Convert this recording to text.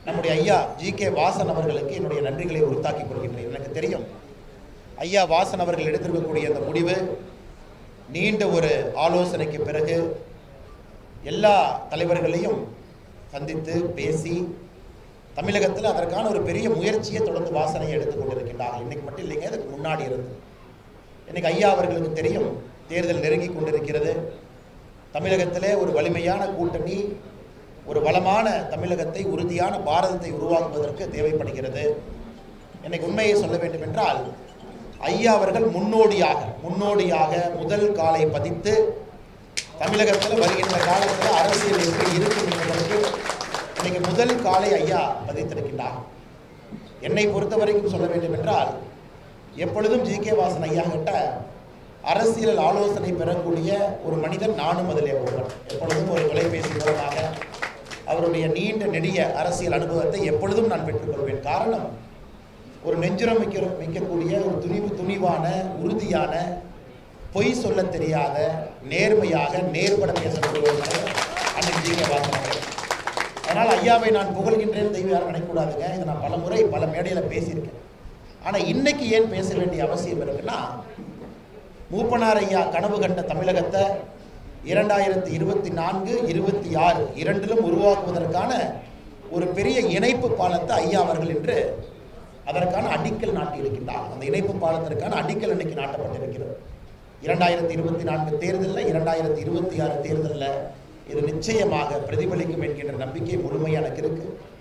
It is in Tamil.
நம்முடைய ஐயா ஜி கே வாசன் அவர்களுக்கு என்னுடைய நன்றிகளை உறுத்தாக்கிக் கொள்கின்றேன் எனக்கு தெரியும் ஐயா வாசன் அவர்கள் எடுத்திருக்கக்கூடிய அந்த முடிவு நீண்ட ஒரு ஆலோசனைக்கு பிறகு எல்லா தலைவர்களையும் சந்தித்து பேசி தமிழகத்தில் அதற்கான ஒரு பெரிய முயற்சியை தொடர்ந்து வாசனையை எடுத்துக் கொண்டிருக்கின்றார்கள் இன்னைக்கு மட்டும் இல்லைங்க இதுக்கு முன்னாடி இருந்து இன்னைக்கு ஐயா அவர்களுக்கு தெரியும் தேர்தல் நெருங்கி கொண்டிருக்கிறது தமிழகத்திலே ஒரு வலிமையான கூட்டணி ஒரு வளமான தமிழகத்தை உறுதியான பாரதத்தை உருவாக்குவதற்கு தேவைப்படுகிறது எனக்கு உண்மையை சொல்ல வேண்டும் என்றால் ஐயா அவர்கள் முன்னோடியாக முன்னோடியாக முதல் காலை பதித்து தமிழகத்தில் வருகின்ற காலத்தில் அரசியல் எப்படி இருக்கும் என்பதற்கு இன்னைக்கு முதல் காலை ஐயா பதித்திருக்கின்றார் என்னை பொறுத்த வரைக்கும் சொல்ல வேண்டும் என்றால் எப்பொழுதும் ஜி கே வாசன் ஐயா கிட்ட அரசியல் ஆலோசனை பெறக்கூடிய ஒரு மனிதன் நானும் அதிலே ஒருவன் எப்பொழுதும் ஒரு தொலைபேசி மூலமாக அவருடைய நீண்ட நெடிய அரசியல் அனுபவத்தை எப்பொழுதும் நான் பெற்றுக்கொள்வேன் காரணம் ஒரு நெஞ்சுரம் வைக்க வைக்கக்கூடிய ஒரு துணிவு துணிவான உறுதியான பொய் சொல்ல தெரியாத நேர்மையாக நேர்பட பேசக்கூடிய ஒரு மனிதர் அண்ணன் ஜி கே வாசன் அவர்கள். அதனால் ஐயாவை நான் புகழ்கின்றேன் தெய்வம் யாரும் நினைக்கக்கூடாதுங்க இதை நான் பல முறை பல மேடையில் பேசியிருக்கேன் ஆனால் இன்னைக்கு ஏன் பேச வேண்டிய அவசியம் இருக்குன்னா மூப்பனார் ஐயா கனவு கண்ட தமிழகத்தை இரண்டாயிரத்தி இருபத்தி நான்கு இருபத்தி ஆறு இரண்டிலும் உருவாக்குவதற்கான ஒரு பெரிய இணைப்பு பாலத்தை ஐயா அவர்கள் என்று அதற்கான அடிக்கல் நாட்டி இருக்கின்றார் அந்த இணைப்பு பாலத்திற்கான அடிக்கல் இன்னைக்கு நாட்டப்பட்டிருக்கிறது இரண்டாயிரத்தி இருபத்தி நான்கு தேர்தலில் இரண்டாயிரத்தி இருபத்தி ஆறு தேர்தலில் இது நிச்சயமாக பிரதிபலிக்கும் என்கின்ற நம்பிக்கை முழுமையாக எனக்கு இருக்கு